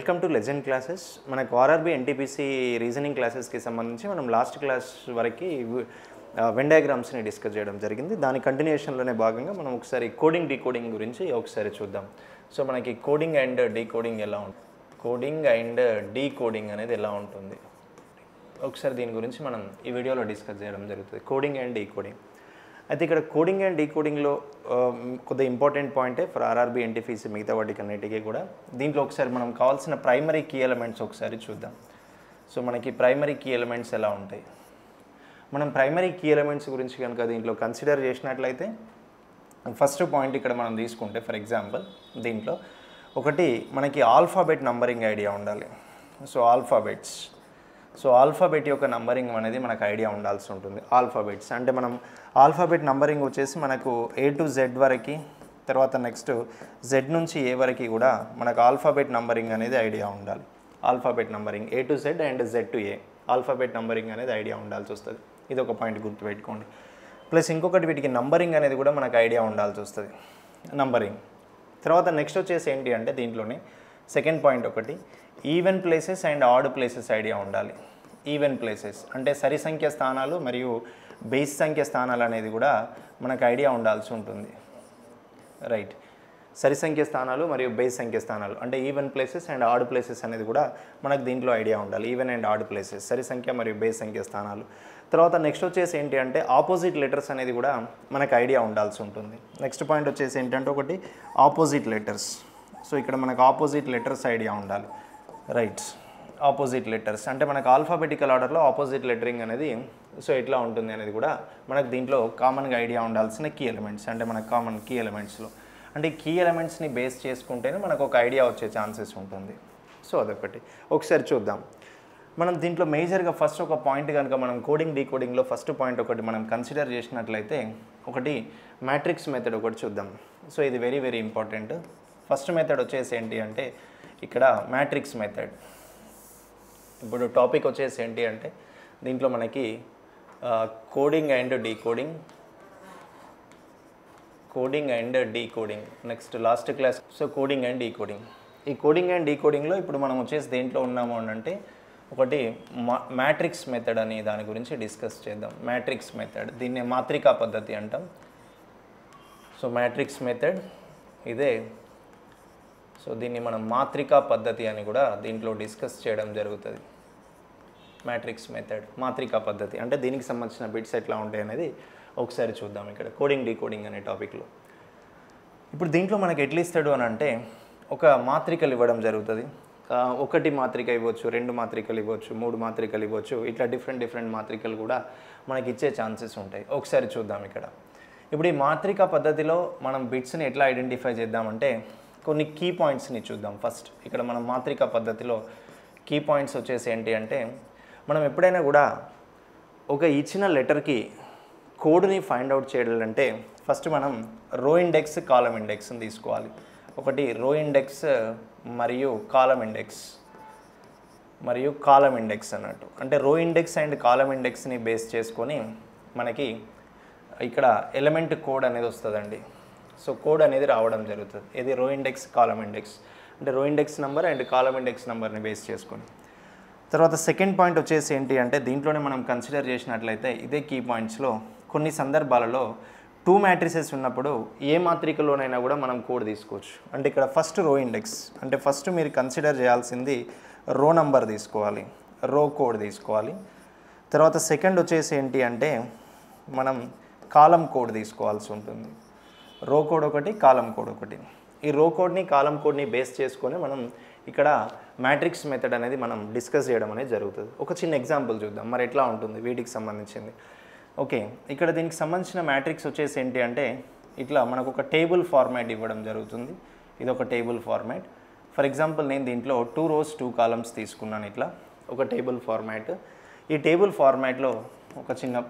welcome to legend classes మనకు RRB NTPC reasoning క్లాసెస్కి సంబంధించి మనం లాస్ట్ క్లాస్ వరకు వెన్ డయాగ్రామ్స్ని డిస్కస్ చేయడం జరిగింది దాని కంటిన్యూషన్లోనే భాగంగా మనం ఒకసారి కోడింగ్ డీకోడింగ్ గురించి ఒకసారి చూద్దాం సో మనకి కోడింగ్ అండ్ డీకోడింగ్ ఎలా ఉంటుంది కోడింగ్ అండ్ డీకోడింగ్ అనేది ఎలా ఉంటుంది ఒకసారి దీని గురించి మనం ఈ వీడియోలో డిస్కస్ చేయడం జరుగుతుంది కోడింగ్ అండ్ డీకోడింగ్ అయితే ఇక్కడ కోడింగ్ అండ్ డీకోడింగ్లో కొద్దిగా ఇంపార్టెంట్ పాయింటే ఫర్ ఆర్ఆర్బీ ఎన్టీఫీసీ మిగతా వాటికి అన్నిటికీ కూడా దీంట్లో ఒకసారి మనం కావాల్సిన ప్రైమరీ కీ ఎలిమెంట్స్ ఒకసారి చూద్దాం సో మనకి ప్రైమరీ కీ ఎలిమెంట్స్ ఎలా ఉంటాయి మనం ప్రైమరీ కీ ఎలిమెంట్స్ గురించి కనుక దీంట్లో కన్సిడర్ చేసినట్లయితే ఫస్ట్ పాయింట్ ఇక్కడ మనం తీసుకుంటే ఫర్ ఎగ్జాంపుల్ దీంట్లో ఒకటి మనకి ఆల్ఫాబెట్ నంబరింగ్ ఐడియా ఉండాలి సో ఆల్ఫాబెట్స్ సో ఆల్ఫాబెట్ యొక్క నంబరింగ్ అనేది మనకు ఐడియా ఉండాల్సి ఉంటుంది ఆల్ఫాబెట్స్ అంటే మనం ఆల్ఫాబెట్ నంబరింగ్ వచ్చేసి మనకు ఏ టు జెడ్ వరకు తర్వాత నెక్స్ట్ జెడ్ నుంచి ఏ వరకు కూడా మనకు ఆల్ఫాబెట్ నంబరింగ్ అనేది ఐడియా ఉండాలి alphabet numbering A to Z and Z to A alphabet numbering అనేది ఐడియా ఉండాల్సి వస్తుంది ఇది ఒక పాయింట్ గుర్తుపెట్టుకోండి ప్లస్ ఇంకొకటి వీటికి నంబరింగ్ అనేది కూడా మనకు ఐడియా ఉండాల్సి వస్తుంది నంబరింగ్ తర్వాత నెక్స్ట్ వచ్చేసి ఏంటి అంటే దీంట్లోనే సెకండ్ పాయింట్ ఒకటి even places and odd places idea ఉండాలి ఈవెన్ ప్లేసెస్ అంటే సరి సంఖ్య స్థానాలు మరియు బేస్ సంఖ్య స్థానాలు అనేది కూడా మనకు ఐడియా ఉండాల్సి ఉంటుంది రైట్ సరి సంఖ్య స్థానాలు మరియు బేస్ సంఖ్య స్థానాలు అంటే even places and odd places అనేది కూడా మనకు దీంట్లో ఐడియా ఉండాలి ఈవెన్ అండ్ ఆడ్ ప్లేసెస్ సరి సంఖ్య మరియు బేస్ సంఖ్య స్థానాలు తర్వాత నెక్స్ట్ వచ్చేసి ఏంటి అంటే ఆపోజిట్ లెటర్స్ అనేది కూడా మనకు ఐడియా ఉండాల్సి ఉంటుంది నెక్స్ట్ పాయింట్ వచ్చేసి ఏంటంటే ఒకటి ఆపోజిట్ లెటర్స్ సో ఇక్కడ మనకు ఆపోజిట్ లెటర్స్ ఐడియా ఉండాలి రైట్ ఆపోజిట్ లెటర్స్ అంటే మనకు ఆల్ఫాబెటికల్ ఆర్డర్లో ఆపోజిట్ లెటరింగ్ అనేది సో ఎట్లా ఉంటుంది అనేది కూడా మనకు దీంట్లో కామన్గా ఐడియా ఉండాల్సిన కీ ఎలిమెంట్స్ అంటే మనకు కామన్ కీ ఎలిమెంట్స్లో అంటే కీ ఎలిమెంట్స్ని బేస్ చేసుకుంటేనే మనకు ఒక ఐడియా వచ్చే ఛాన్సెస్ ఉంటుంది సో అదొకటి ఒకసారి చూద్దాం మనం దీంట్లో మేజర్గా ఫస్ట్ ఒక పాయింట్ కనుక మనం కోడింగ్ డీకోడింగ్లో ఫస్ట్ పాయింట్ ఒకటి మనం కన్సిడర్ చేసినట్లయితే ఒకటి మ్యాట్రిక్స్ మెథడ్ ఒకటి చూద్దాం సో ఇది very very important first method వచ్చేసి ఏంటి అంటే ఇక్కడ మ్యాట్రిక్స్ మెథడ్ ఇప్పుడు టాపిక్ వచ్చేసి ఏంటి అంటే దీంట్లో మనకి coding and decoding coding and decoding next last class so coding and decoding ఈ కోడింగ్ అండ్ డీకోడింగ్లో ఇప్పుడు మనం వచ్చేసి దేంట్లో ఉన్నాము అని అంటే ఒకటి మా మ్యాట్రిక్స్ మెథడ్ అని దాని గురించి డిస్కస్ చేద్దాం మ్యాట్రిక్స్ మెథడ్ దీన్ని మాత్రికా పద్ధతి అంటాం సో మ్యాట్రిక్స్ మెథడ్ ఇదే సో దీన్ని మనం మాత్రికా పద్ధతి అని కూడా దీంట్లో డిస్కస్ చేయడం జరుగుతుంది మ్యాట్రిక్స్ మెథడ్ మాత్రికా పద్ధతి అంటే దీనికి సంబంధించిన బిట్స్ ఎట్లా ఉంటాయి అనేది ఒకసారి చూద్దాం ఇక్కడ కోడింగ్ డీకోడింగ్ అనే టాపిక్లో ఇప్పుడు దీంట్లో మనకి ఎట్లా ఇస్తాడు అని అంటే ఒక మాత్రికలు ఇవ్వడం జరుగుతుంది ఆ, ఒకటి మాత్రిక ఇవ్వచ్చు రెండు మాత్రికలు ఇవ్వచ్చు మూడు మాత్రికలు ఇవ్వచ్చు ఇట్లా డిఫరెంట్ డిఫరెంట్ మాత్రికలు కూడా మనకి ఇచ్చే ఛాన్సెస్ ఉంటాయి ఒకసారి చూద్దాం ఇక్కడ ఇప్పుడు ఈ మాత్రిక పద్ధతిలో మనం బిట్స్ని ఎట్లా ఐడెంటిఫై చేద్దామంటే కొన్ని కీ పాయింట్స్ని చూద్దాం ఫస్ట్ ఇక్కడ మనం మాత్రిక పద్ధతిలో కీ పాయింట్స్ వచ్చేసి ఏంటి అంటే మనం ఎప్పుడైనా కూడా ఒక ఇచ్చిన లెటర్కి కోడ్ని ఫైండ్ అవుట్ చేయాలంటే ఫస్ట్ మనం రో ఇండెక్స్ కాలం ఇండెక్స్ని తీసుకోవాలి ఒకటి రో ఇండెక్స్ మరియు కాలం ఇండెక్స్ మరియు కాలం ఇండెక్స్ అన్నట్టు అంటే రో ఇండెక్స్ అండ్ కాలం ఇండెక్స్ని బేస్ చేసుకొని మనకి ఇక్కడ ఎలిమెంట్ కోడ్ అనేది వస్తుందండి సో కోడ్ అనేది రావడం జరుగుతుంది ఇది రో ఇండెక్స్ కాలం ఇండెక్స్ అంటే row index number and column index నెంబర్ని బేస్ చేసుకొని తర్వాత సెకండ్ పాయింట్ వచ్చేసి ఏంటి అంటే దీంట్లోనే మనం కన్సిడర్ చేసినట్లయితే ఇదే కీ పాయింట్స్లో కొన్ని సందర్భాలలో టూ మ్యాట్రిసెస్ ఉన్నప్పుడు ఏ మాత్రికలోనైనా కూడా మనం కోడ్ తీసుకోవచ్చు అంటే ఇక్కడ ఫస్ట్ రో ఇండెక్స్ అంటే ఫస్ట్ మీరు కన్సిడర్ చేయాల్సింది రో నంబర్ తీసుకోవాలి రో కోడ్ తీసుకోవాలి తర్వాత సెకండ్ వచ్చేసి ఏంటి అంటే మనం కాలం కోడ్ తీసుకోవాల్సి ఉంటుంది రో కోడ్ ఒకటి కాలం కోడ్ ఒకటి ఈ రో కోడ్ని కాలం కోడ్ని బేస్ చేసుకొని మనం ఇక్కడ మ్యాట్రిక్స్ మెథడ్ అనేది మనం డిస్కస్ చేయడం అనేది జరుగుతుంది ఒక చిన్న ఎగ్జాంపుల్ చూద్దాం మరి ఎట్లా ఉంటుంది వీటికి సంబంధించింది ఓకే ఇక్కడ దీనికి సంబంధించిన మ్యాట్రిక్స్ వచ్చేసి ఏంటి అంటే ఇట్లా మనకు ఒక టేబుల్ ఫార్మాట్ ఇవ్వడం జరుగుతుంది ఇది ఒక టేబుల్ ఫార్మాట్ ఫర్ ఎగ్జాంపుల్ నేను దీంట్లో టూ రోస్ టూ కాలమ్స్ తీసుకున్నాను ఇట్లా ఒక టేబుల్ ఫార్మాట్ ఈ టేబుల్ ఫార్మాట్లో ఒక చిన్న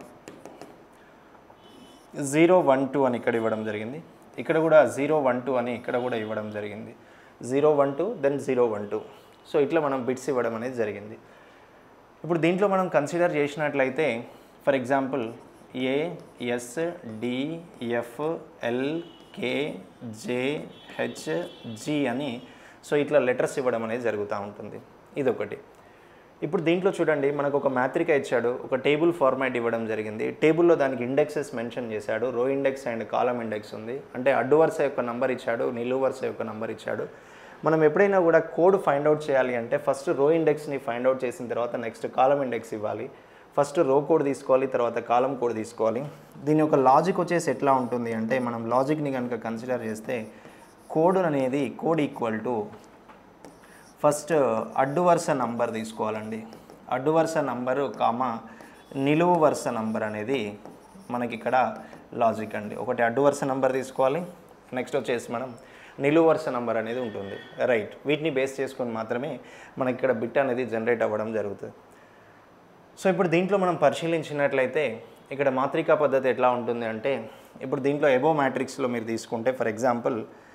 జీరో వన్ టూ అని ఇక్కడ ఇవ్వడం జరిగింది ఇక్కడ కూడా జీరో వన్ టూ అని ఇక్కడ కూడా ఇవ్వడం జరిగింది zero one two then zero one two so ఇట్లా మనం బిట్స్ ఇవ్వడం అనేది జరిగింది ఇప్పుడు దీంట్లో మనం కన్సిడర్ చేసినట్లయితే for example A S D F L K J H G అని సో ఇట్లా లెటర్స్ ఇవ్వడం అనేది జరుగుతూ ఉంటుంది ఇదొకటి ఇప్పుడు దీంట్లో చూడండి మనకు ఒక మ్యాట్రిక ఇచ్చాడు ఒక టేబుల్ ఫార్మాట్ ఇవ్వడం జరిగింది టేబుల్లో దానికి ఇండెక్సెస్ మెన్షన్ చేశాడు రో ఇండెక్స్ అండ్ కాలం ఇండెక్స్ ఉంది అంటే అడ్డు వరుస యొక్క నంబర్ ఇచ్చాడు నిలువు వరుస యొక్క నంబర్ ఇచ్చాడు మనం ఎప్పుడైనా కూడా కోడ్ ఫైండ్ అవుట్ చేయాలి అంటే ఫస్ట్ రో ఇండెక్స్ని ఫైండ్ అవుట్ చేసిన తర్వాత నెక్స్ట్ కాలం ఇండెక్స్ ఇవ్వాలి ఫస్ట్ రో కోడ్ తీసుకోవాలి తర్వాత కాలం కోడ్ తీసుకోవాలి దీని యొక్క లాజిక్ వచ్చేసి ఎట్లా ఉంటుంది అంటే మనం లాజిక్ని కనుక కన్సిడర్ చేస్తే కోడ్ అనేది కోడ్ ఈక్వల్ టు ఫస్ట్ అడ్డు వరుస నంబర్ తీసుకోవాలండి అడ్డు వరుస నంబరు కామ నిలువు వరుస నంబర్ అనేది మనకి ఇక్కడ లాజిక్ అండి ఒకటి అడ్డు వరుస నంబర్ తీసుకోవాలి నెక్స్ట్ వచ్చేసి మనం నిలువు వరుస నంబర్ అనేది ఉంటుంది రైట్ వీటిని బేస్ చేసుకొని మాత్రమే మనకి ఇక్కడ బిట్ అనేది జనరేట్ అవ్వడం జరుగుతుంది సో ఇప్పుడు దీంట్లో మనం పరిశీలించినట్లయితే ఇక్కడ మాత్రికా పద్ధతి ఎట్లా ఉంటుంది అంటే ఇప్పుడు దీంట్లో ఎబో మ్యాట్రిక్స్లో మీరు తీసుకుంటే ఫర్ ఎగ్జాంపుల్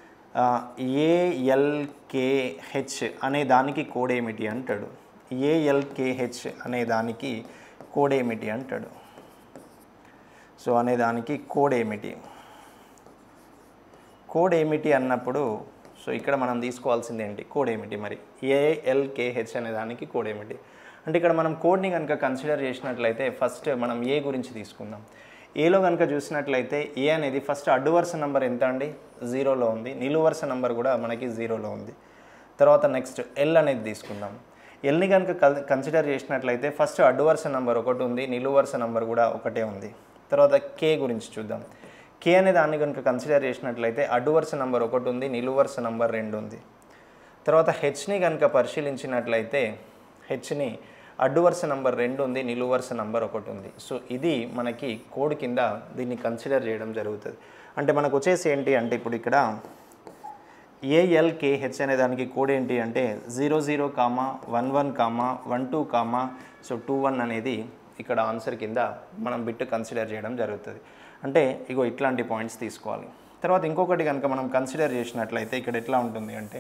ఏఎల్కేహెచ్ అనే దానికి కోడ్ ఏమిటి అంటాడు ఏఎల్కేహెచ్ అనే దానికి కోడ్ ఏమిటి అంటాడు సో అనే దానికి కోడ్ ఏమిటి కోడ్ ఏమిటి అన్నప్పుడు సో ఇక్కడ మనం తీసుకోవాల్సింది ఏంటి కోడ్ ఏమిటి మరి ఏఎల్కేహెచ్ అనే దానికి కోడ్ ఏమిటి అంటే ఇక్కడ మనం కోడ్ని కనుక కన్సిడర్ చేసినట్లయితే ఫస్ట్ మనం ఏ గురించి తీసుకుందాం ఏలో కనుక చూసినట్లయితే ఏ అనేది ఫస్ట్ అడ్డు వరుస నెంబర్ ఎంత అండి జీరోలో ఉంది నిలువు వరుస నెంబర్ కూడా మనకి జీరోలో ఉంది తర్వాత నెక్స్ట్ ఎల్ అనేది తీసుకుందాం ఎల్ని కనుక కన్సిడర్ చేసినట్లయితే ఫస్ట్ అడ్డు వరుస నెంబర్ ఒకటి ఉంది నిలువు వరుస నెంబర్ కూడా ఒకటే ఉంది తర్వాత కే గురించి చూద్దాం కే అనే దాన్ని కనుక కన్సిడర్ చేసినట్లయితే అడ్డు వరుస నెంబర్ ఒకటి ఉంది నిలువు వరుస నెంబర్ రెండు ఉంది తర్వాత హెచ్ని కనుక పరిశీలించినట్లయితే హెచ్ని అడ్డు వరుస నంబర్ రెండు ఉంది నిలువు వరుస నంబర్ ఒకటి ఉంది సో ఇది మనకి కోడ్ కింద దీన్ని కన్సిడర్ చేయడం జరుగుతుంది అంటే మనకు వచ్చేసి ఏంటి అంటే ఇప్పుడు ఇక్కడ ఏఎల్కేహెచ్ అనే దానికి కోడ్ ఏంటి అంటే zero zero comma one one comma one two comma so two one అనేది ఇక్కడ ఆన్సర్ కింద మనం బిట్ కన్సిడర్ చేయడం జరుగుతుంది అంటే ఇగో ఇట్లాంటి పాయింట్స్ తీసుకోవాలి తర్వాత ఇంకొకటి కనుక మనం కన్సిడర్ చేసినట్లయితే ఇక్కడ ఎట్లా ఉంటుంది అంటే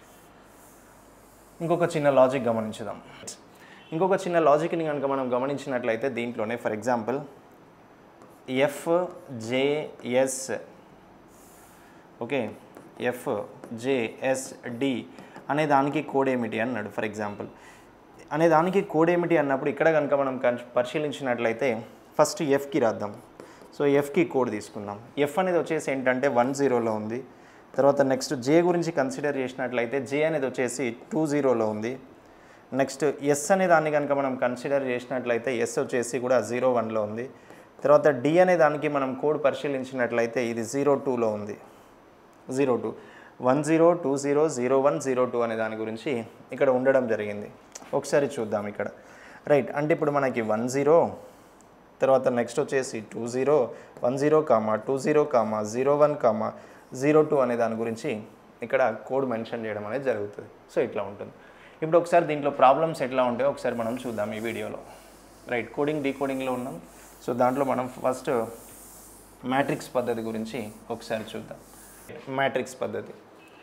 ఇంకొక చిన్న లాజిక్ గమనించుదాం ఇంకొక చిన్న లాజిక్ని కనుక మనం గమనించినట్లయితే దీంట్లోనే for example F J S okay F J S D అనే దానికి కోడ్ ఏమిటి అన్నాడు ఫర్ ఎగ్జాంపుల్ అనే దానికి కోడ్ ఏమిటి అన్నప్పుడు ఇక్కడ కనుక మనం కన్- పరిశీలించినట్లయితే ఫస్ట్ ఎఫ్కి రాద్దాం సో ఎఫ్కి కోడ్ తీసుకుందాం ఎఫ్ అనేది వచ్చేసి ఏంటంటే వన్ జీరోలో ఉంది తర్వాత నెక్స్ట్ జే గురించి కన్సిడర్ చేసినట్లయితే జే అనేది వచ్చేసి టూ జీరోలో ఉంది నెక్స్ట్ ఎస్ అనే దాన్ని కనుక మనం కన్సిడర్ చేసినట్లయితే ఎస్ వచ్చేసి కూడా జీరో వన్లో ఉంది తర్వాత డి అనే దానికి మనం కోడ్ పరిశీలించినట్లయితే ఇది జీరో టూలో ఉంది zero two one zero two zero zero one zero two అనే దాని గురించి ఇక్కడ ఉండడం జరిగింది ఒకసారి చూద్దాం ఇక్కడ రైట్ అంటే ఇప్పుడు మనకి వన్ జీరో తర్వాత నెక్స్ట్ వచ్చేసి two zero one zero comma two zero comma zero one comma zero two అనే దాని గురించి ఇక్కడ కోడ్ మెన్షన్ చేయడం అనేది జరుగుతుంది సో ఇట్లా ఉంటుంది ఇప్పుడు ఒకసారి దీంట్లో ప్రాబ్లమ్స్ ఎట్లా ఉంటాయో ఒకసారి మనం చూద్దాం ఈ వీడియోలో రైట్ కోడింగ్ డీకోడింగ్లో ఉన్నాం సో దాంట్లో మనం ఫస్ట్ మ్యాట్రిక్స్ పద్ధతి గురించి ఒకసారి చూద్దాం మ్యాట్రిక్స్ పద్ధతి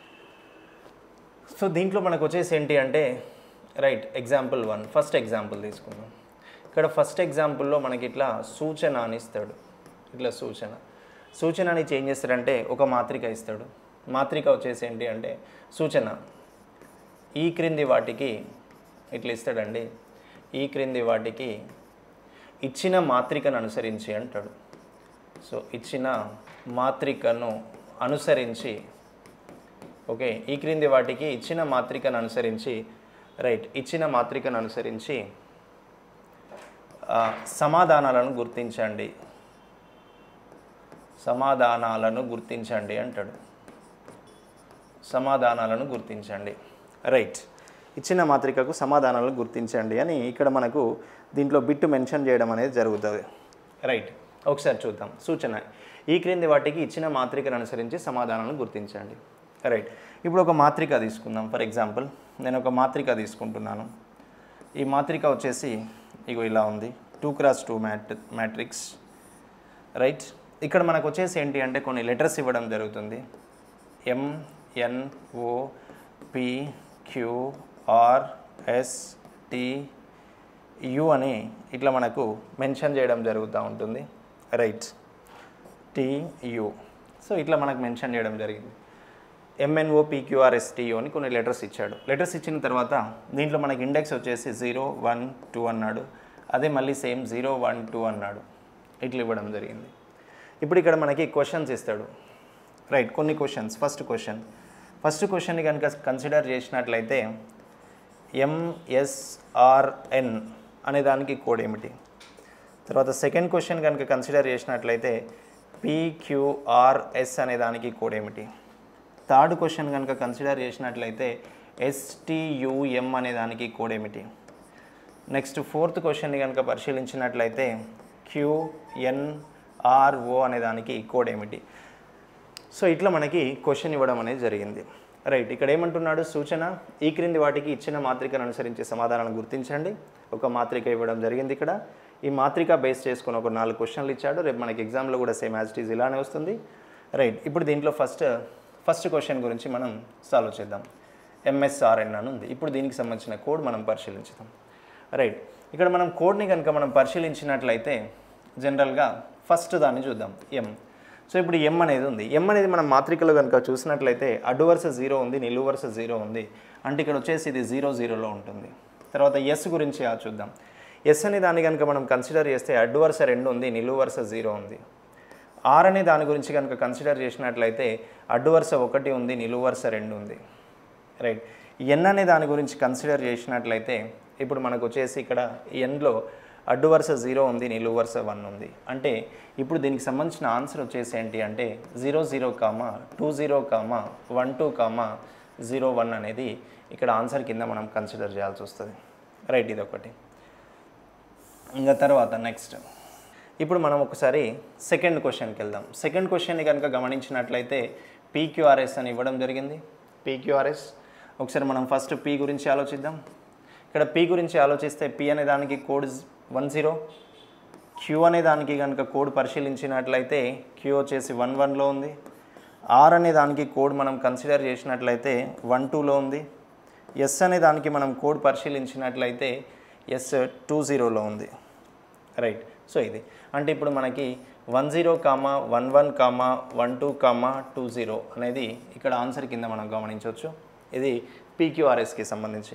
సో దీంట్లో మనకు వచ్చేసి ఏంటి అంటే right example one first example తీసుకుందాం ఇక్కడ ఫస్ట్ ఎగ్జాంపుల్లో మనకి ఇట్లా సూచన అని ఇస్తాడు ఇట్లా సూచన సూచన అని చేంజ్ చేస్తాడంటే ఒక మాత్రిక ఇస్తాడు మాత్రిక వచ్చేసి ఏంటి అంటే సూచన ఈ క్రింది వాటికి ఇట్లా ఇస్తాడండి ఈ క్రింది వాటికి ఇచ్చిన మాత్రికను అనుసరించి అంటాడు సో ఇచ్చిన మాత్రికను అనుసరించి ఓకే ఈ క్రింది వాటికి ఇచ్చిన మాత్రికను అనుసరించి రైట్ ఇచ్చిన మాత్రికను అనుసరించి ఆ, సమాధానాలను గుర్తించండి సమాధానాలను గుర్తించండి అంటాడు సమాధానాలను గుర్తించండి రైట్ ఇచ్చిన మాత్రికకు సమాధానాలను గుర్తించండి అని ఇక్కడ మనకు దీంట్లో బిట్ మెన్షన్ చేయడం అనేది జరుగుతుంది రైట్ ఒకసారి చూద్దాం సూచన ఈ క్రింది వాటికి ఇచ్చిన మాత్రికను అనుసరించి సమాధానాలను గుర్తించండి రైట్ ఇప్పుడు ఒక మాత్రిక తీసుకుందాం ఫర్ ఎగ్జాంపుల్ నేను ఒక మాత్రిక తీసుకుంటున్నాను ఈ మాత్రిక వచ్చేసి ఇగో ఇలా ఉంది two cross two mat matrix right ఇక్కడ మనకు వచ్చేసి ఏంటి అంటే కొన్ని లెటర్స్ ఇవ్వడం జరుగుతుంది M N O P Q R S T U అని ఇట్లా మనకు మెన్షన్ చేయడం జరుగుతూ ఉంటుంది రైట్ టి యు సో ఇట్లా మనకు మెన్షన్ చేయడం జరిగింది ఎంఎన్ఓ పీక్యూఆర్ఎస్టీఓ అని కొన్ని లెటర్స్ ఇచ్చాడు లెటర్స్ ఇచ్చిన తర్వాత దీంట్లో మనకి ఇండెక్స్ వచ్చేసి జీరో వన్ టూ అన్నాడు అదే మళ్ళీ సేమ్ జీరో వన్ టూ అన్నాడు ఇట్లా ఇవ్వడం జరిగింది ఇప్పుడు ఇక్కడ మనకి క్వశ్చన్స్ ఇస్తాడు రైట్ కొన్ని క్వశ్చన్స్ ఫస్ట్ క్వశ్చన్ ఫస్ట్ క్వశ్చన్ని కనుక కన్సిడర్ చేసినట్లయితే ఎంఎస్ఆర్ఎన్ అనే దానికి కోడ్ ఏమిటి తర్వాత సెకండ్ క్వశ్చన్ కనుక కన్సిడర్ చేసినట్లయితే పీక్యూఆర్ఎస్ అనే దానికి కోడ్ ఏమిటి థర్డ్ క్వశ్చన్ కనుక కన్సిడర్ చేసినట్లయితే ఎస్టీయుఎం అనే దానికి కోడ్ ఏమిటి నెక్స్ట్ ఫోర్త్ క్వశ్చన్ని కనుక పరిశీలించినట్లయితే క్యూఎన్ఆర్ఓ అనే దానికి కోడ్ ఏమిటి సో ఇట్లా మనకి క్వశ్చన్ ఇవ్వడం అనేది జరిగింది రైట్ ఇక్కడ ఏమంటున్నాడు సూచన ఈ క్రింది వాటికి ఇచ్చిన మాత్రికను అనుసరించే సమాధానాలను గుర్తించండి ఒక మాత్రిక ఇవ్వడం జరిగింది ఇక్కడ ఈ మాత్రిక బేస్ చేసుకుని ఒక నాలుగు క్వశ్చన్లు ఇచ్చాడు రేపు మనకి ఎగ్జామ్లో కూడా సేమ్ యాజ్ ఇట్ ఈజ్ ఇలానే వస్తుంది రైట్ ఇప్పుడు దీంట్లో ఫస్ట్ ఫస్ట్ క్వశ్చన్ గురించి మనం సాల్వ్ చేద్దాం ఎంఎస్ఆర్ఎన్ అని ఉంది ఇప్పుడు దీనికి సంబంధించిన కోడ్ మనం పరిశీలించుదాం రైట్ ఇక్కడ మనం కోడ్ని కనుక మనం పరిశీలించినట్లయితే జనరల్గా ఫస్ట్ దాన్ని చూద్దాం ఎం సో ఇప్పుడు ఎం అనేది ఉంది ఎం అనేది మనం మాత్రికలో కనుక చూసినట్లయితే అడ్డు వరుస జీరో ఉంది నిలువు వరుస జీరో ఉంది అంటే ఇక్కడ వచ్చేసి ఇది జీరో జీరోలో ఉంటుంది తర్వాత ఎస్ గురించి ఆ చూద్దాం ఎస్ అనే దాన్ని కనుక మనం కన్సిడర్ చేస్తే అడ్డు వరుస రెండు ఉంది నిలువు వరుస జీరో ఉంది ఆర్ అనే దాని గురించి కనుక కన్సిడర్ చేసినట్లయితే అడ్డు వరుస ఒకటి ఉంది నిలువు వరుస రెండు ఉంది రైట్ ఎన్ అనే దాని గురించి కన్సిడర్ చేసినట్లయితే ఇప్పుడు మనకు వచ్చేసి ఇక్కడ ఎన్లో అడ్డు వరుస జీరో ఉంది నిలువు వరుస వన్ ఉంది అంటే ఇప్పుడు దీనికి సంబంధించిన ఆన్సర్ వచ్చేసి ఏంటి అంటే zero zero comma two zero comma one two comma zero one అనేది ఇక్కడ ఆన్సర్ కింద మనం కన్సిడర్ చేయాల్సి వస్తుంది రైట్ ఇది ఒకటి ఇంకా తర్వాత నెక్స్ట్ ఇప్పుడు మనం ఒకసారి సెకండ్ క్వశ్చన్కి వెళ్దాం సెకండ్ క్వశ్చన్ని కనుక గమనించినట్లయితే పీక్యూఆర్ఎస్ అని ఇవ్వడం జరిగింది పీక్యూఆర్ఎస్ ఒకసారి మనం ఫస్ట్ పీ గురించి ఆలోచిద్దాం ఇక్కడ పీ గురించి ఆలోచిస్తే పీ అనే దానికి కోడ్ వన్ జీరో క్యూ అనే దానికి కనుక కోడ్ పరిశీలించినట్లయితే క్యూ వచ్చేసి వన్ వన్లో ఉంది ఆర్ అనే దానికి కోడ్ మనం కన్సిడర్ చేసినట్లయితే వన్ టూలో ఉంది ఎస్ అనే దానికి మనం కోడ్ పరిశీలించినట్లయితే ఎస్ టూ జీరోలో ఉంది రైట్ సో ఇది అంటే ఇప్పుడు మనకి one zero comma one one comma one two comma two zero అనేది ఇక్కడ ఆన్సర్ కింద మనం గమనించవచ్చు ఇది పీక్యూఆర్ఎస్కి సంబంధించి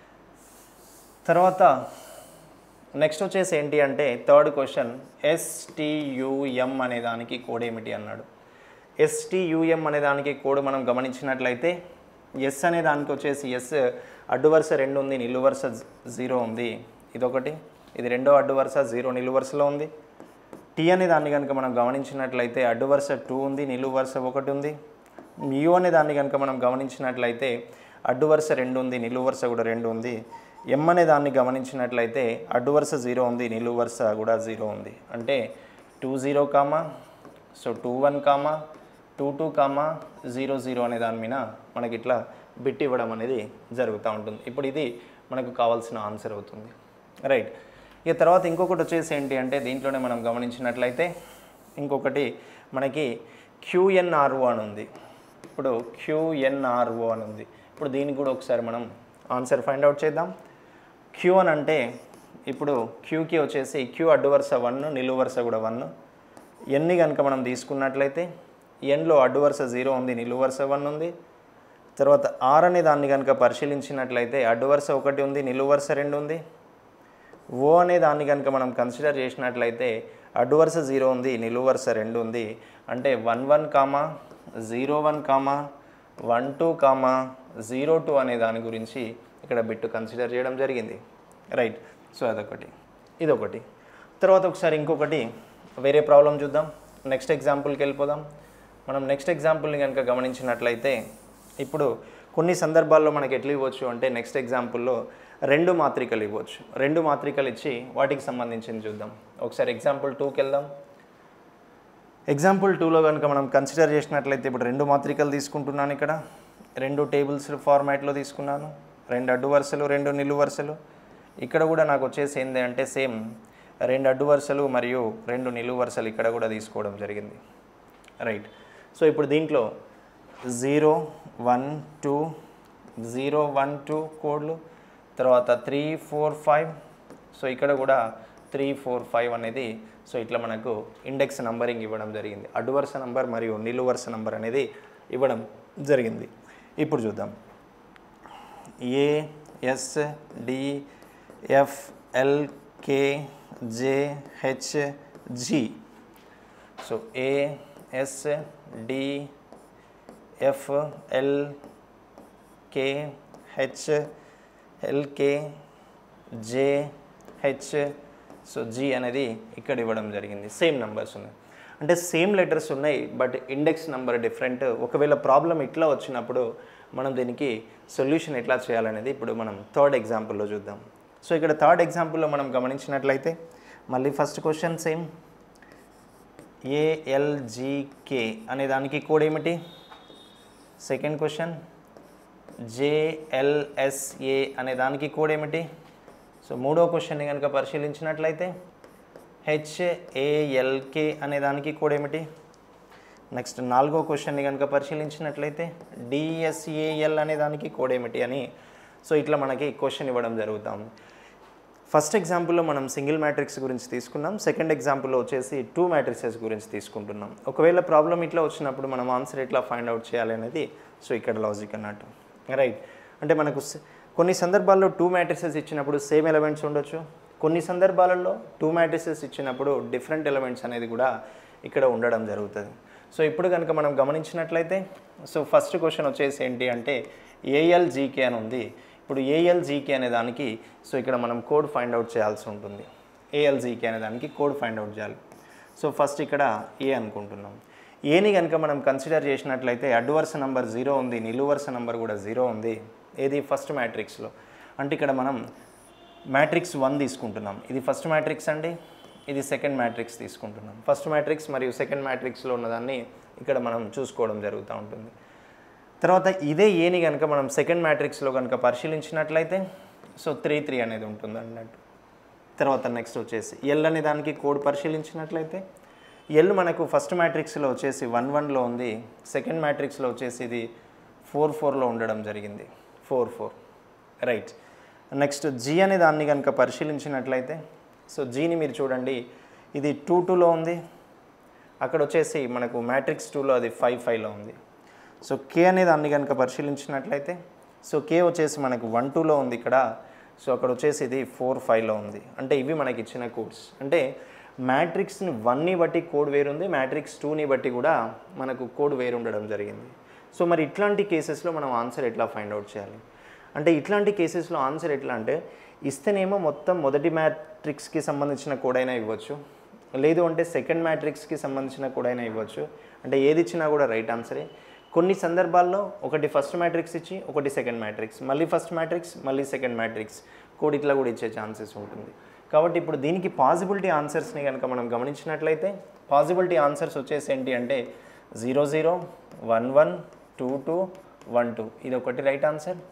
తర్వాత నెక్స్ట్ వచ్చేసి ఏంటి అంటే థర్డ్ క్వశ్చన్ ఎస్టీయుఎం అనే దానికి కోడ్ ఏమిటి అన్నాడు ఎస్టీయుఎం అనే దానికి కోడ్ మనం గమనించినట్లయితే ఎస్ అనే దానికి వచ్చేసి ఎస్ అడ్డు వరుస రెండు ఉంది నిలువు వరుస జీరో ఉంది ఇదొకటి ఇది రెండో అడ్డు వరుస జీరో నిలువు వరుసలో ఉంది టీ అనే దాన్ని కనుక మనం గమనించినట్లయితే అడ్డు వరుస టూ ఉంది నిలువు వరుస ఒకటి ఉంది యూ అనే దాన్ని కనుక మనం గమనించినట్లయితే అడ్డు వరుస రెండు ఉంది నిలువు వరుస కూడా రెండు ఉంది ఎం అనే దాన్ని గమనించినట్లయితే అడ్డు వరుస జీరో ఉంది నిలువు వరుస కూడా జీరో ఉంది అంటే two zero comma so two one comma two two comma zero zero అనే దాని మీద మనకి ఇట్లా బిట్ ఇవ్వడం అనేది జరుగుతూ ఉంటుంది ఇప్పుడు ఇది మనకు కావాల్సిన ఆన్సర్ అవుతుంది రైట్ ఇక తర్వాత ఇంకొకటి వచ్చేసి ఏంటి అంటే దీంట్లోనే మనం గమనించినట్లయితే ఇంకొకటి మనకి క్యూఎన్ఆర్ఓ అని ఉంది ఇప్పుడు క్యూఎన్ఆర్ఓ అని ఉంది ఇప్పుడు దీనికి కూడా ఒకసారి మనం ఆన్సర్ ఫైండ్ అవుట్ చేద్దాం క్యూ అని అంటే ఇప్పుడు క్యూకి వచ్చేసి క్యూ అడ్డు వరుస వన్ నిలువు వరుస కూడా వన్ ఎన్ని కనుక మనం తీసుకున్నట్లయితే ఎన్లో అడ్డు వరుస జీరో ఉంది నిలువు వరుస వన్ ఉంది తర్వాత ఆర్ అనే దాన్ని కనుక పరిశీలించినట్లయితే అడ్డు వరుస ఒకటి ఉంది నిలువు వరుస రెండు ఉంది ఓ అనే దాన్ని కనుక మనం కన్సిడర్ చేసినట్లయితే అడ్డు వరుస జీరో ఉంది నిలువు వరుస రెండు ఉంది అంటే one one comma zero one comma one two comma zero two అనే దాని గురించి ఇక్కడ బిట్టు కన్సిడర్ చేయడం జరిగింది రైట్ సో అదొకటి ఇదొకటి తర్వాత ఒకసారి ఇంకొకటి వేరే ప్రాబ్లం చూద్దాం నెక్స్ట్ ఎగ్జాంపుల్కి వెళ్ళిపోదాం మనం నెక్స్ట్ ఎగ్జాంపుల్ని కనుక గమనించినట్లయితే ఇప్పుడు కొన్ని సందర్భాల్లో మనకి ఎట్లా ఇవ్వచ్చు అంటే నెక్స్ట్ ఎగ్జాంపుల్లో రెండు మాత్రికలు ఇవ్వచ్చు రెండు మాత్రికలు ఇచ్చి వాటికి సంబంధించింది చూద్దాం ఒకసారి ఎగ్జాంపుల్ టూకి వెళ్దాం ఎగ్జాంపుల్ టూలో కనుక మనం కన్సిడర్ చేసినట్లయితే ఇప్పుడు రెండు మాత్రికలు తీసుకుంటున్నాను ఇక్కడ రెండు టేబుల్స్ ఫార్మాట్లో తీసుకున్నాను రెండు అడ్డు వరుసలు రెండు నిలువు వరుసలు ఇక్కడ కూడా నాకు వచ్చేసి ఏంటి అంటే సేమ్ రెండు అడ్డు వరుసలు మరియు రెండు నిలువు వరుసలు ఇక్కడ కూడా తీసుకోవడం జరిగింది రైట్ సో ఇప్పుడు దీంట్లో zero one two zero one two కోడ్లు తర్వాత త్రీ ఫోర్ ఫైవ్ సో ఇక్కడ కూడా త్రీ ఫోర్ ఫైవ్ అనేది సో ఇట్లా మనకు ఇండెక్స్ నంబరింగ్ ఇవ్వడం జరిగింది అడ్డు వరుస నంబర్ మరియు నిలువు వరుస నంబర్ అనేది ఇవ్వడం జరిగింది ఇప్పుడు చూద్దాం A S D F L K J H G so A S D F L K H LK J H so G అనేది ఇక్కడ ఇవ్వడం జరిగింది సేమ్ నెంబర్స్ ఉన్నాయి అంటే సేమ్ లెటర్స్ ఉన్నాయి బట్ ఇండెక్స్ నెంబర్ డిఫరెంట్ ఒకవేళ ప్రాబ్లం ఇట్లా వచ్చినప్పుడు మనం దీనికి సొల్యూషన్ ఎట్లా చేయాలనేది ఇప్పుడు మనం థర్డ్ ఎగ్జాంపుల్లో చూద్దాం సో ఇక్కడ థర్డ్ ఎగ్జాంపుల్లో మనం గమనించినట్లయితే మళ్ళీ ఫస్ట్ క్వశ్చన్ సేమ్ ఏఎల్జీకే అనే దానికి కోడ్ ఏమిటి సెకండ్ క్వశ్చన్ జేఎల్ఎస్ఏ అనే దానికి కోడ్ ఏమిటి సో మూడో క్వశ్చన్ని కనుక పరిశీలించినట్లయితే హెచ్ఏఎల్కే అనే దానికి కోడ్ ఏమిటి నెక్స్ట్ నాలుగో క్వశ్చన్ని కనుక పరిశీలించినట్లయితే డిఎస్ఏఎల్ అనే దానికి కోడ్ ఏమిటి అని సో ఇట్లా మనకి క్వశ్చన్ ఇవ్వడం జరుగుతాం ఫస్ట్ ఎగ్జాంపుల్లో మనం సింగిల్ మ్యాట్రిక్స్ గురించి తీసుకున్నాం సెకండ్ ఎగ్జాంపుల్లో వచ్చేసి టూ మ్యాట్రిక్సెస్ గురించి తీసుకుంటున్నాం ఒకవేళ ప్రాబ్లం ఇట్లా వచ్చినప్పుడు మనం ఆన్సర్ ఎట్లా ఫైండ్ అవుట్ చేయాలి అనేది సో ఇక్కడ లాజిక్ అన్నట్టు రైట్ అంటే మనకు స- కొన్ని సందర్భాల్లో టూ మ్యాట్రిసెస్ ఇచ్చినప్పుడు సేమ్ ఎలిమెంట్స్ ఉండొచ్చు కొన్ని సందర్భాలలో టూ మ్యాట్రిసెస్ ఇచ్చినప్పుడు డిఫరెంట్ ఎలిమెంట్స్ అనేది కూడా ఇక్కడ ఉండడం జరుగుతుంది సో ఇప్పుడు కనుక మనం గమనించినట్లయితే సో ఫస్ట్ క్వశ్చన్ వచ్చేసి ఏంటి అంటే ఏఎల్జీకే అని ఉంది ఇప్పుడు ఏఎల్జీకే అనే దానికి సో ఇక్కడ మనం కోడ్ ఫైండ్ అవుట్ చేయాల్సి ఉంటుంది ఏఎల్జీకే అనే దానికి కోడ్ ఫైండ్ అవుట్ చేయాలి సో ఫస్ట్ ఇక్కడ ఏ అనుకుంటున్నాం ఏని కనుక మనం కన్సిడర్ చేసినట్లయితే అడ్డు వరుస నంబర్ జీరో ఉంది నిలువు వరుస నంబర్ కూడా జీరో ఉంది ఏది ఫస్ట్ మ్యాట్రిక్స్లో అంటే ఇక్కడ మనం మ్యాట్రిక్స్ వన్ తీసుకుంటున్నాం ఇది ఫస్ట్ మ్యాట్రిక్స్ అండి ఇది సెకండ్ మ్యాట్రిక్స్ తీసుకుంటున్నాం ఫస్ట్ మ్యాట్రిక్స్ మరియు సెకండ్ మ్యాట్రిక్స్లో ఉన్నదాన్ని ఇక్కడ మనం చూసుకోవడం జరుగుతూ ఉంటుంది తర్వాత ఇదే ఏని కనుక మనం సెకండ్ మ్యాట్రిక్స్లో కనుక పరిశీలించినట్లయితే సో త్రీ త్రీ అనేది ఉంటుంది అన్నట్టు తర్వాత నెక్స్ట్ వచ్చేసి ఎల్ అనే దానికి కోడ్ పరిశీలించినట్లయితే ఎల్ మనకు ఫస్ట్ మ్యాట్రిక్స్లో వచ్చేసి వన్ వన్లో ఉంది సెకండ్ మ్యాట్రిక్స్లో వచ్చేసి ఇది ఫోర్ ఫోర్లో ఉండడం జరిగింది four four right next G అనే దాన్ని కనుక పరిశీలించినట్లయితే సో జీని మీరు చూడండి ఇది టూ టూలో ఉంది అక్కడ వచ్చేసి మనకు మ్యాట్రిక్స్ టూలో అది ఫైవ్ ఫైవ్లో ఉంది సో కే అనే దాన్ని కనుక పరిశీలించినట్లయితే సో కే వచ్చేసి మనకు వన్ టూలో ఉంది ఇక్కడ సో అక్కడ వచ్చేసి ఇది ఫోర్ ఫైవ్లో ఉంది అంటే ఇవి మనకి ఇచ్చిన కోడ్స్ అంటే మ్యాట్రిక్స్ని వన్ని బట్టి కోడ్ వేరుంది మ్యాట్రిక్స్ టూని బట్టి కూడా మనకు కోడ్ వేరు ఉండడం జరిగింది సో మరి ఇట్లాంటి కేసెస్లో మనం ఆన్సర్ ఎట్లా ఫైండ్ అవుట్ చేయాలి అంటే ఇట్లాంటి కేసెస్లో ఆన్సర్ ఎట్లా అంటే ఇస్తేనేమో మొత్తం మొదటి మ్యాట్రిక్స్కి సంబంధించిన కోడ్ అయినా ఇవ్వచ్చు లేదు అంటే సెకండ్ మ్యాట్రిక్స్కి సంబంధించిన కోడ్ అయినా ఇవ్వచ్చు అంటే ఏది ఇచ్చినా కూడా రైట్ ఆన్సరే కొన్ని సందర్భాల్లో ఒకటి ఫస్ట్ మ్యాట్రిక్స్ ఇచ్చి ఒకటి సెకండ్ మ్యాట్రిక్స్ మళ్ళీ ఫస్ట్ మ్యాట్రిక్స్ మళ్ళీ సెకండ్ మ్యాట్రిక్స్ కోడ్ ఇట్లా కూడా ఇచ్చే ఛాన్సెస్ ఉంటుంది కాబట్టి ఇప్పుడు దీనికి పాసిబిలిటీ ఆన్సర్స్ని కనుక మనం గమనించినట్లయితే పాసిబిలిటీ ఆన్సర్స్ వచ్చేసి ఏంటి అంటే zero zero one one two two one two ఇది ఒకటి రైట్ ఆన్సర్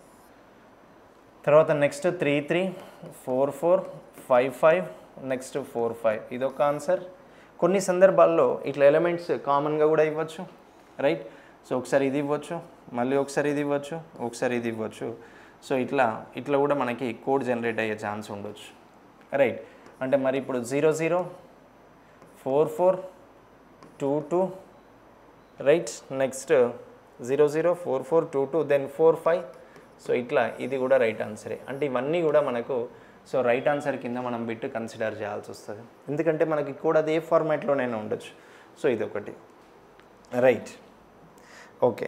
తర్వాత next three three four four five five next four five ఇదొక ఆన్సర్ కొన్ని సందర్భాల్లో ఇట్లా ఎలిమెంట్స్ కామన్గా కూడా ఇవ్వచ్చు రైట్ సో ఒకసారి ఇది ఇవ్వచ్చు మళ్ళీ ఒకసారి ఇది ఇవ్వచ్చు ఒకసారి ఇది ఇవ్వచ్చు సో ఇట్లా ఇట్లా కూడా మనకి కోడ్ జనరేట్ అయ్యే ఛాన్స్ ఉండొచ్చు రైట్ అంటే మరి ఇప్పుడు zero zero four four two two right next zero zero four four two two then four five so ఇట్లా ఇది కూడా రైట్ ఆన్సరే అంటే ఇవన్నీ కూడా మనకు సో రైట్ ఆన్సర్ కింద మనం బిట్ కన్సిడర్ చేయాల్సి వస్తుంది ఎందుకంటే మనకి కూడా అది ఏ ఫార్మాట్లోనైనా ఉండొచ్చు సో ఇది ఒకటి రైట్ ఓకే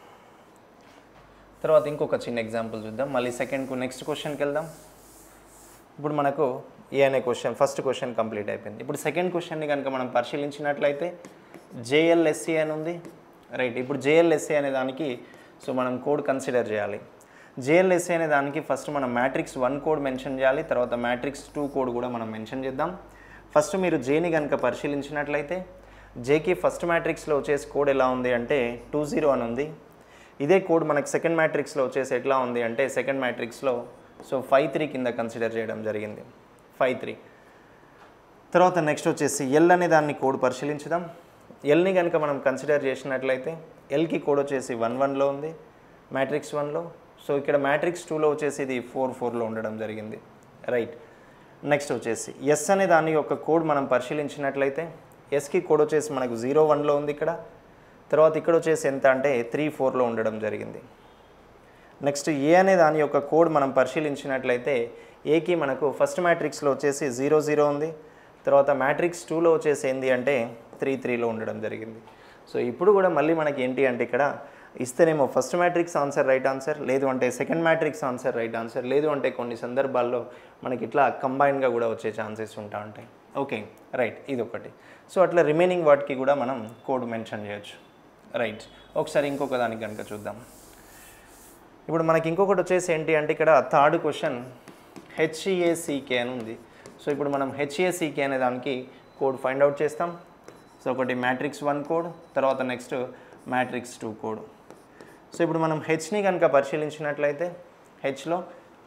తర్వాత ఇంకొక చిన్న ఎగ్జాంపుల్ చూద్దాం మళ్ళీ సెకండ్కు నెక్స్ట్ క్వశ్చన్కి వెళ్దాం ఇప్పుడు మనకు ఏ అనే క్వశ్చన్ ఫస్ట్ క్వశ్చన్ కంప్లీట్ అయిపోయింది ఇప్పుడు సెకండ్ క్వశ్చన్ని కనుక మనం పరిశీలించినట్లయితే జేఎల్ఎస్సి అని ఉంది రైట్ ఇప్పుడు జేఎల్ఎస్సి అనే దానికి సో మనం కోడ్ కన్సిడర్ చేయాలి జేఎల్ఎస్సి అనే దానికి ఫస్ట్ మనం మ్యాట్రిక్స్ వన్ కోడ్ మెన్షన్ చేయాలి తర్వాత మ్యాట్రిక్స్ టూ కోడ్ కూడా మనం మెన్షన్ చేద్దాం ఫస్ట్ మీరు జేని కనుక పరిశీలించినట్లయితే జేకి ఫస్ట్ మ్యాట్రిక్స్లో వచ్చేసి కోడ్ ఎలా ఉంది అంటే టూ జీరో అని ఉంది ఇదే కోడ్ మనకు సెకండ్ మ్యాట్రిక్స్లో వచ్చేసి ఎట్లా ఉంది అంటే సెకండ్ మ్యాట్రిక్స్లో సో ఫైవ్ త్రీ కింద కన్సిడర్ చేయడం జరిగింది ఫైవ్ త్రీ తర్వాత నెక్స్ట్ వచ్చేసి ఎల్ అనే దాన్ని కోడ్ పరిశీలించుదాం ఎల్ని కనుక మనం కన్సిడర్ చేసినట్లయితే ఎల్కి కోడ్ వచ్చేసి వన్ వన్లో ఉంది మ్యాట్రిక్స్ వన్లో సో ఇక్కడ మ్యాట్రిక్స్ టూలో వచ్చేసి ఇది ఫోర్ ఫోర్లో ఉండడం జరిగింది రైట్ నెక్స్ట్ వచ్చేసి ఎస్ అనే దాని యొక్క కోడ్ మనం పరిశీలించినట్లయితే ఎస్కి కోడ్ వచ్చేసి మనకు జీరో వన్లో ఉంది ఇక్కడ తర్వాత ఇక్కడ వచ్చేసి ఎంత అంటే త్రీ ఫోర్లో ఉండడం జరిగింది నెక్స్ట్ ఏ అనే దాని యొక్క కోడ్ మనం పరిశీలించినట్లయితే ఏకి మనకు ఫస్ట్ మ్యాట్రిక్స్లో వచ్చేసి జీరో జీరో ఉంది తర్వాత మ్యాట్రిక్స్ టూలో వచ్చేసి ఏంది అంటే త్రీ త్రీలో ఉండడం జరిగింది సో ఇప్పుడు కూడా మళ్ళీ మనకి ఏంటి అంటే ఇక్కడ ఇస్తేనేమో first matrix answer right answer లేదు అంటే second matrix answer right answer లేదు అంటే కొన్ని సందర్భాల్లో మనకి ఇట్లా కంబైన్గా కూడా వచ్చే ఛాన్సెస్ ఉంటా ఉంటాయి ఓకే రైట్ ఇది ఒకటి సో అట్లా రిమైనింగ్ వాటికి కూడా మనం కోడ్ మెన్షన్ చేయొచ్చు రైట్ ఒకసారి ఇంకొక దానికి కనుక చూద్దాం ఇప్పుడు మనకి ఇంకొకటి వచ్చేసి ఏంటి అంటే ఇక్కడ థర్డ్ క్వశ్చన్ హెచ్ఈఏసీకే అని ఉంది సో ఇప్పుడు మనం హెచ్ఈఏసీకే అనే దానికి కోడ్ ఫైండ్ అవుట్ చేస్తాం సో ఒకటి మ్యాట్రిక్స్ వన్ కోడ్ తర్వాత next matrix two code so ఇప్పుడు మనం హెచ్ని కనుక పరిశీలించినట్లయితే హెచ్లో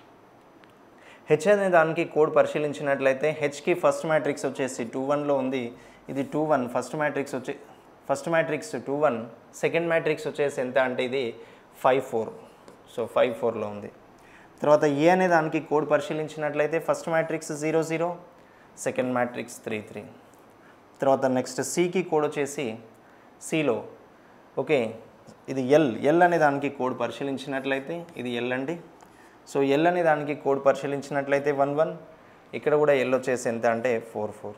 హెచ్ అనే దానికి కోడ్ పరిశీలించినట్లయితే హెచ్కి ఫస్ట్ మ్యాట్రిక్స్ వచ్చేసి టూ వన్లో ఉంది ఇది టూ వన్ ఫస్ట్ మ్యాట్రిక్స్ వచ్చి first matrix two one second matrix వచ్చేసి ఎంత అంటే ఇది ఫైవ్ ఫోర్ సో ఫైవ్ ఫోర్లో ఉంది తర్వాత ఏ అనే దానికి కోడ్ పరిశీలించినట్లయితే first matrix zero zero second matrix three three తర్వాత నెక్స్ట్ సికి కోడ్ వచ్చేసి సిలో ఓకే ఇది ఎల్ ఎల్ అనే దానికి కోడ్ పరిశీలించినట్లయితే ఇది ఎల్ అండి సో ఎల్ అనే దానికి కోడ్ పరిశీలించినట్లయితే వన్ వన్ ఇక్కడ కూడా ఎల్ వచ్చేసి ఎంత అంటే ఫోర్ ఫోర్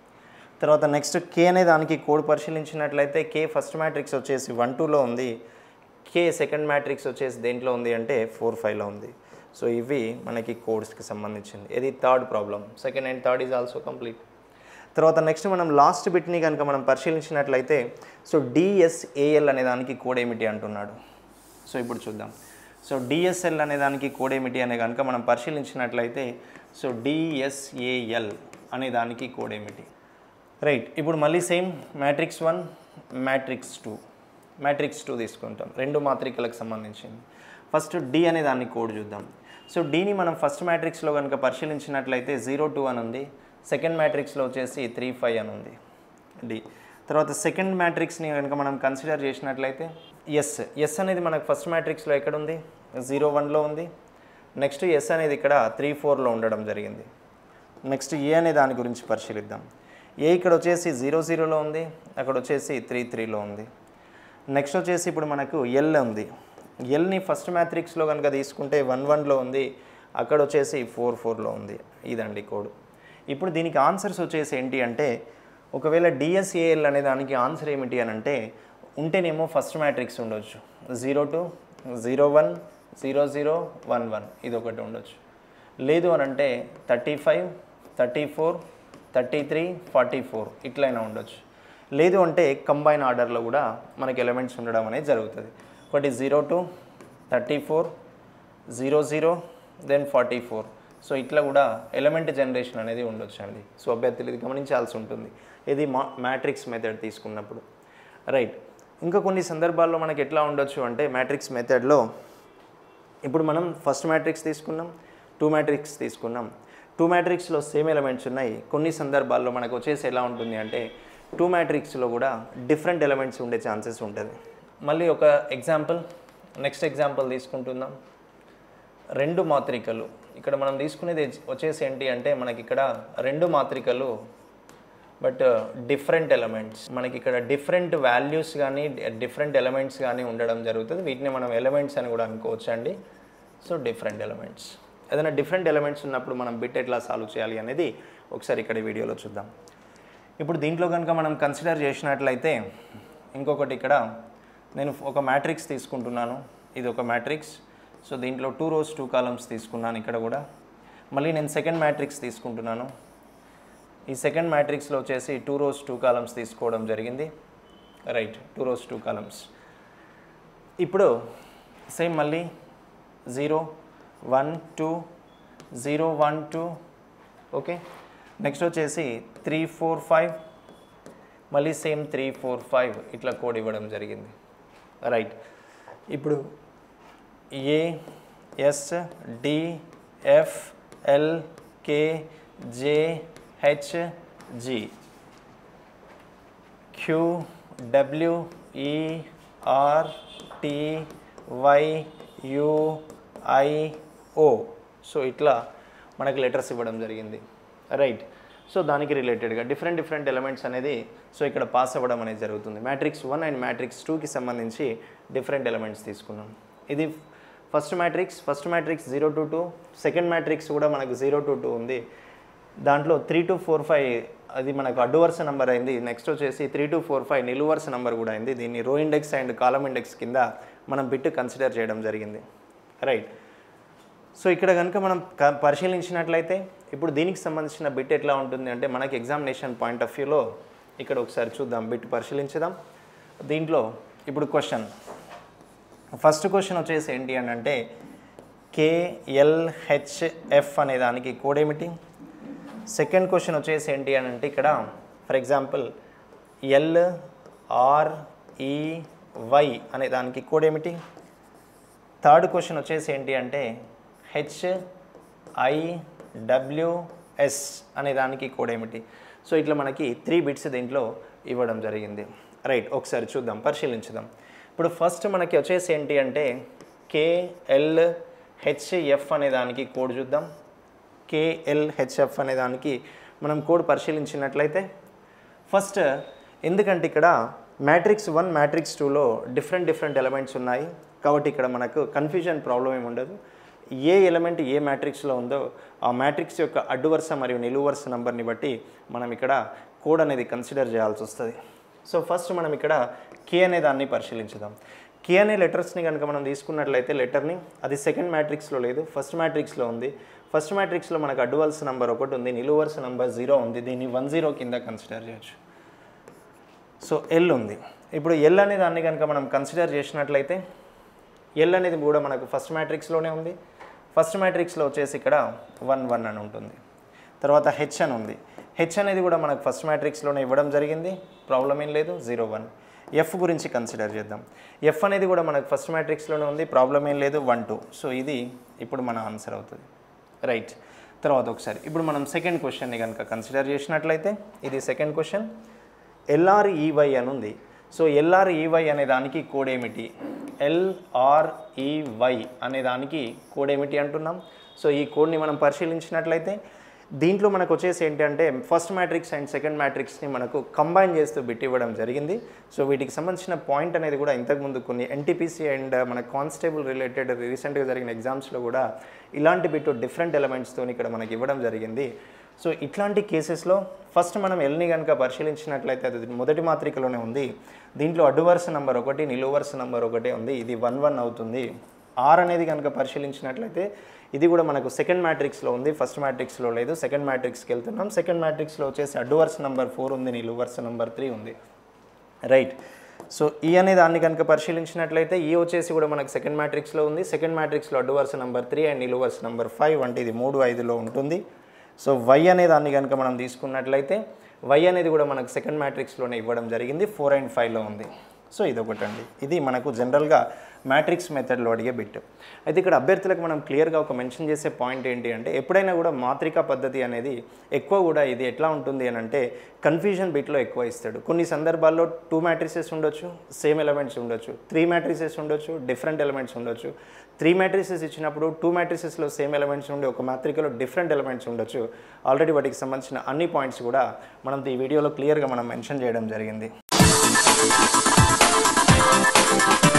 తర్వాత నెక్స్ట్ కే అనే దానికి కోడ్ పరిశీలించినట్లయితే కే ఫస్ట్ మ్యాట్రిక్స్ వచ్చేసి వన్ టూలో ఉంది కే సెకండ్ మ్యాట్రిక్స్ వచ్చేసి దేంట్లో ఉంది అంటే ఫోర్ ఫైవ్లో ఉంది సో ఇవి మనకి కోడ్స్కి సంబంధించింది ఇది third problem second and third is also complete తర్వాత నెక్స్ట్ మనం లాస్ట్ బిట్ని కనుక మనం పరిశీలించినట్లయితే సో డిఎస్ఏఎల్ అనే దానికి కోడ్ ఏమిటి అంటున్నాడు సో ఇప్పుడు చూద్దాం సో డిఎస్ఎల్ అనే దానికి కోడ్ ఏమిటి అనే కనుక మనం పరిశీలించినట్లయితే సో డిఎస్ఏఎల్ అనే దానికి కోడ్ ఏమిటి రైట్ ఇప్పుడు మళ్ళీ same matrix one matrix two matrix two తీసుకుంటాం రెండు మాత్రికలకు సంబంధించింది ఫస్ట్ డి అనే దాన్ని కోడ్ చూద్దాం సో డీని మనం ఫస్ట్ మ్యాట్రిక్స్లో కనుక పరిశీలించినట్లయితే జీరో టూ అని ఉంది సెకండ్ మ్యాట్రిక్స్లో వచ్చేసి త్రీ ఫైవ్ అని ఉంది డి తర్వాత సెకండ్ మ్యాట్రిక్స్ని కనుక మనం కన్సిడర్ చేసినట్లయితే ఎస్ ఎస్ అనేది మనకు ఫస్ట్ మ్యాట్రిక్స్లో ఎక్కడ ఉంది జీరో వన్లో ఉంది నెక్స్ట్ ఎస్ అనేది ఇక్కడ త్రీ ఫోర్లో ఉండడం జరిగింది నెక్స్ట్ ఏ అనే దాని గురించి పరిశీలిద్దాం ఏ ఇక్కడ వచ్చేసి జీరో జీరోలో ఉంది అక్కడ వచ్చేసి త్రీ త్రీలో ఉంది నెక్స్ట్ వచ్చేసి ఇప్పుడు మనకు ఎల్ ఉంది ఎల్ని ఫస్ట్ మ్యాట్రిక్స్లో కనుక తీసుకుంటే వన్ వన్లో ఉంది అక్కడ వచ్చేసి ఫోర్ ఫోర్లో ఉంది ఇదండి కోడ్ ఇప్పుడు దీనికి ఆన్సర్స్ వచ్చేసి ఏంటి అంటే ఒకవేళ డిఎస్ఏఎల్ అనే దానికి ఆన్సర్ ఏమిటి అని అంటే ఉంటేనేమో ఫస్ట్ మ్యాట్రిక్స్ ఉండొచ్చు zero two zero one zero zero one one ఇది ఒకటి ఉండొచ్చు లేదు అని అంటే thirty five thirty four thirty three forty four ఇట్లయినా ఉండొచ్చు లేదు అంటే కంబైన్ ఆర్డర్లో కూడా మనకి ఎలిమెంట్స్ ఉండడం అనేది జరుగుతుంది ఒకటి zero two thirty four zero zero then forty four so ఇట్లా కూడా ఎలిమెంట్ జనరేషన్ అనేది ఉండొచ్చు అండి సో అభ్యర్థులు ఇది గమనించాల్సి ఉంటుంది ఇది మా మ్యాట్రిక్స్ మెథడ్ తీసుకున్నప్పుడు రైట్ ఇంకా కొన్ని సందర్భాల్లో మనకి ఎట్లా ఉండొచ్చు అంటే మ్యాట్రిక్స్ మెథడ్లో ఇప్పుడు మనం ఫస్ట్ మ్యాట్రిక్స్ తీసుకున్నాం టూ మ్యాట్రిక్స్ తీసుకున్నాం టూ మ్యాట్రిక్స్లో సేమ్ ఎలిమెంట్స్ ఉన్నాయి కొన్ని సందర్భాల్లో మనకు వచ్చేసి ఎలా ఉంటుంది అంటే టూ మ్యాట్రిక్స్లో కూడా డిఫరెంట్ ఎలిమెంట్స్ ఉండే ఛాన్సెస్ ఉంటుంది మళ్ళీ ఒక ఎగ్జాంపుల్ నెక్స్ట్ ఎగ్జాంపుల్ తీసుకుంటున్నాం రెండు మాత్రికలు ఇక్కడ మనం తీసుకునేది వచ్చేసి ఏంటి అంటే మనకి ఇక్కడ రెండు మాత్రికలు బట్ డిఫరెంట్ ఎలిమెంట్స్ మనకి ఇక్కడ డిఫరెంట్ వాల్యూస్ కానీ డిఫరెంట్ ఎలిమెంట్స్ కానీ ఉండడం జరుగుతుంది వీటిని మనం ఎలిమెంట్స్ అని కూడా అనుకోవచ్చు అండి సో డిఫరెంట్ ఎలిమెంట్స్ ఏదైనా డిఫరెంట్ ఎలిమెంట్స్ ఉన్నప్పుడు మనం బిట్ ఎట్లా సాల్వ్ చేయాలి అనేది ఒకసారి ఇక్కడ ఈ వీడియోలో చూద్దాం ఇప్పుడు దీంట్లో కనుక మనం కన్సిడర్ చేసినట్లయితే ఇంకొకటి ఇక్కడ నేను ఒక మ్యాట్రిక్స్ తీసుకుంటున్నాను ఇది ఒక మ్యాట్రిక్స్ సో దీంట్లో టూ రోస్ టూ కాలమ్స్ తీసుకున్నాను ఇక్కడ కూడా మళ్ళీ నేను సెకండ్ మ్యాట్రిక్స్ తీసుకుంటున్నాను ఈ సెకండ్ మ్యాట్రిక్స్లో వచ్చేసి టూ రోస్ టూ కాలమ్స్ తీసుకోవడం జరిగింది right two rows two columns ఇప్పుడు సేమ్ మళ్ళీ zero one two zero one two okay next వచ్చేసి త్రీ ఫోర్ ఫైవ్ మళ్ళీ సేమ్ త్రీ ఫోర్ ఫైవ్ ఇట్లా కోడ్ ఇవ్వడం జరిగింది రైట్ ఇప్పుడు A S D F L K J H G Q W E R T Y U I O so ఇట్లా మనకు letters ఇవ్వడం జరిగింది రైట్ సో దానికి రిలేటెడ్గా డిఫరెంట్ డిఫరెంట్ ఎలిమెంట్స్ అనేది సో ఇక్కడ పాస్ అవ్వడం అనేది జరుగుతుంది మ్యాట్రిక్స్ వన్ అండ్ మ్యాట్రిక్స్ టూకి సంబంధించి డిఫరెంట్ ఎలిమెంట్స్ తీసుకున్నాం ఇది first matrix first matrix zero two two second matrix కూడా మనకు జీరో టు టూ ఉంది దాంట్లో త్రీ టు ఫోర్ ఫైవ్ అది మనకు అడ్డు వరుస నెంబర్ అయింది నెక్స్ట్ వచ్చేసి త్రీ టు ఫోర్ ఫైవ్ నిలువు వరుస నెంబర్ కూడా అయింది దీన్ని రో ఇండెక్స్ అండ్ కాలం ఇండెక్స్ కింద మనం బిట్ కన్సిడర్ చేయడం జరిగింది రైట్ సో ఇక్కడ కనుక మనం క- పరిశీలించినట్లయితే ఇప్పుడు దీనికి సంబంధించిన బిట్ ఎట్లా ఉంటుంది అంటే మనకి ఎగ్జామినేషన్ పాయింట్ ఆఫ్ వ్యూలో ఇక్కడ ఒకసారి చూద్దాం బిట్ పరిశీలించుదాం దీంట్లో ఇప్పుడు క్వశ్చన్ ఫస్ట్ క్వశ్చన్ వచ్చేసి ఏంటి అని అంటే కేఎల్హెచ్ఎఫ్ అనే దానికి కోడ్ ఏమిటి సెకండ్ క్వశ్చన్ వచ్చేసి ఏంటి అని అంటే ఇక్కడ for example L R E Y అనే దానికి కోడ్ ఏమిటి థర్డ్ క్వశ్చన్ వచ్చేసి ఏంటి అంటే హెచ్ ఐ డబ్ల్యూఎస్ అనే దానికి కోడ్ ఏమిటి సో ఇట్లా మనకి త్రీ బిట్స్ దీంట్లో ఇవ్వడం జరిగింది రైట్ ఒకసారి చూద్దాం పరిశీలించుదాం ఇప్పుడు ఫస్ట్ మనకి వచ్చేసి ఏంటి అంటే కేఎల్ హెచ్ఎఫ్ అనే దానికి కోడ్ చూద్దాం కేఎల్హెచ్ఎఫ్ అనే దానికి మనం కోడ్ పరిశీలించినట్లయితే ఫస్ట్ ఎందుకంటే ఇక్కడ మ్యాట్రిక్స్ వన్ మ్యాట్రిక్స్ టూలో డిఫరెంట్ డిఫరెంట్ ఎలిమెంట్స్ ఉన్నాయి కాబట్టి ఇక్కడ మనకు కన్ఫ్యూజన్ ప్రాబ్లం ఏమి ఉండదు ఏ ఎలిమెంట్ ఏ మ్యాట్రిక్స్లో ఉందో ఆ మ్యాట్రిక్స్ యొక్క అడ్డు వరుస మరియు నిలువు వరుస నెంబర్ని బట్టి మనం ఇక్కడ కోడ్ అనేది కన్సిడర్ చేయాల్సి వస్తుంది సో ఫస్ట్ మనం ఇక్కడ కే అనే దాన్ని పరిశీలించుదాం కే అనే లెటర్స్ని కనుక మనం తీసుకున్నట్లయితే లెటర్ని అది సెకండ్ మ్యాట్రిక్స్లో లేదు ఫస్ట్ మ్యాట్రిక్స్లో ఉంది ఫస్ట్ మ్యాట్రిక్స్లో మనకు అడ్డు వరుస నెంబర్ ఒకటి ఉంది నిలువు వరుస నెంబర్ జీరో ఉంది దీన్ని వన్ జీరో కింద కన్సిడర్ చేయొచ్చు సో ఎల్ ఉంది ఇప్పుడు ఎల్ అనే దాన్ని కనుక మనం కన్సిడర్ చేసినట్లయితే ఎల్ అనేది కూడా మనకు ఫస్ట్ మ్యాట్రిక్స్లోనే ఉంది ఫస్ట్ మ్యాట్రిక్స్లో వచ్చేసి ఇక్కడ వన్ వన్ అని ఉంటుంది తర్వాత హెచ్ అని ఉంది హెచ్ అనేది కూడా మనకు ఫస్ట్ మ్యాట్రిక్స్లోనే ఇవ్వడం జరిగింది ప్రాబ్లం ఏం లేదు జీరో వన్ ఎఫ్ గురించి కన్సిడర్ చేద్దాం ఎఫ్ అనేది కూడా మనకు ఫస్ట్ మ్యాట్రిక్స్లోనే ఉంది ప్రాబ్లం ఏం లేదు వన్ టూ సో ఇది ఇప్పుడు మన ఆన్సర్ అవుతుంది రైట్ తర్వాత ఒకసారి ఇప్పుడు మనం సెకండ్ క్వశ్చన్ని కనుక కన్సిడర్ చేసినట్లయితే ఇది సెకండ్ క్వశ్చన్ ఎల్ఆర్ఈవై అని ఉంది సో ఎల్ఆర్ఈవై అనే దానికి కోడ్ ఏమిటి ఎల్ఆర్ఈవై అనే దానికి కోడ్ ఏమిటి అంటున్నాం సో ఈ కోడ్ని మనం పరిశీలించినట్లయితే దీంట్లో మనకు వచ్చేసి ఏంటంటే ఫస్ట్ మ్యాట్రిక్స్ అండ్ సెకండ్ మ్యాట్రిక్స్ని మనకు కంబైన్ చేస్తూ బిట్ ఇవ్వడం జరిగింది సో వీటికి సంబంధించిన పాయింట్ అనేది కూడా ఇంతకుముందు కొన్ని ఎన్టీపీసీ అండ్ మన కానిస్టేబుల్ రిలేటెడ్ రీసెంట్గా జరిగిన ఎగ్జామ్స్లో కూడా ఇలాంటి బిట్ డిఫరెంట్ ఎలిమెంట్స్తో ఇక్కడ మనకి ఇవ్వడం జరిగింది సో ఇట్లాంటి కేసెస్లో ఫస్ట్ మనం ఎల్ని కనుక పరిశీలించినట్లయితే అది మొదటి మాత్రికలోనే ఉంది దీంట్లో అడ్డు వరుస నెంబర్ ఒకటి నిలువు వరుస నెంబర్ ఒకటే ఉంది ఇది వన్ వన్ అవుతుంది ఆర్ అనేది కనుక పరిశీలించినట్లయితే ఇది కూడా మనకు సెకండ్ మ్యాట్రిక్స్లో ఉంది ఫస్ట్ మ్యాట్రిక్స్లో లేదు సెకండ్ మ్యాట్రిక్స్కి వెళ్తున్నాం సెకండ్ మ్యాట్రిక్స్లో వచ్చేసి అడ్డు వరుస నెంబర్ ఫోర్ ఉంది నిలువు వరుస నెంబర్ త్రీ ఉంది రైట్ సో ఈ అనే దాన్ని కనుక పరిశీలించినట్లయితే ఈ వచ్చేసి కూడా మనకు సెకండ్ మ్యాట్రిక్స్లో ఉంది సెకండ్ మ్యాట్రిక్స్లో అడ్డు వరుస నెంబర్ త్రీ అండ్ నిలువు వరుస నెంబర్ ఫైవ్ అంటే ఇది మూడు ఐదులో ఉంటుంది సో వై అనే దాన్ని కనుక మనం తీసుకున్నట్లయితే వై అనేది కూడా మనకు సెకండ్ మ్యాట్రిక్స్లోనే ఇవ్వడం జరిగింది ఫోర్ అండ్ ఫైవ్లో ఉంది సో ఇది ఒకటండి ఇది మనకు జనరల్గా మ్యాట్రిక్స్ మెథడ్లో అడిగే బిట్ అయితే ఇక్కడ అభ్యర్థులకు మనం క్లియర్గా ఒక మెన్షన్ చేసే పాయింట్ ఏంటి అంటే ఎప్పుడైనా కూడా మాత్రికా పద్ధతి అనేది ఎక్కువ కూడా ఇది ఎట్లా ఉంటుంది అని అంటే కన్ఫ్యూజన్ బిట్లో ఎక్కువ ఇస్తాడు కొన్ని సందర్భాల్లో టూ మ్యాట్రిసెస్ ఉండొచ్చు సేమ్ ఎలిమెంట్స్ ఉండొచ్చు త్రీ మ్యాట్రిసెస్ ఉండొచ్చు డిఫరెంట్ ఎలిమెంట్స్ ఉండొచ్చు త్రీ మ్యాట్రిసెస్ ఇచ్చినప్పుడు టూ మ్యాట్రిసెస్లో సేమ్ ఎలిమెంట్స్ ఉండి ఒక మాత్రికలో డిఫరెంట్ ఎలిమెంట్స్ ఉండొచ్చు ఆల్రెడీ వాటికి సంబంధించిన అన్ని పాయింట్స్ కూడా మనం ఈ వీడియోలో క్లియర్గా మనం మెన్షన్ చేయడం జరిగింది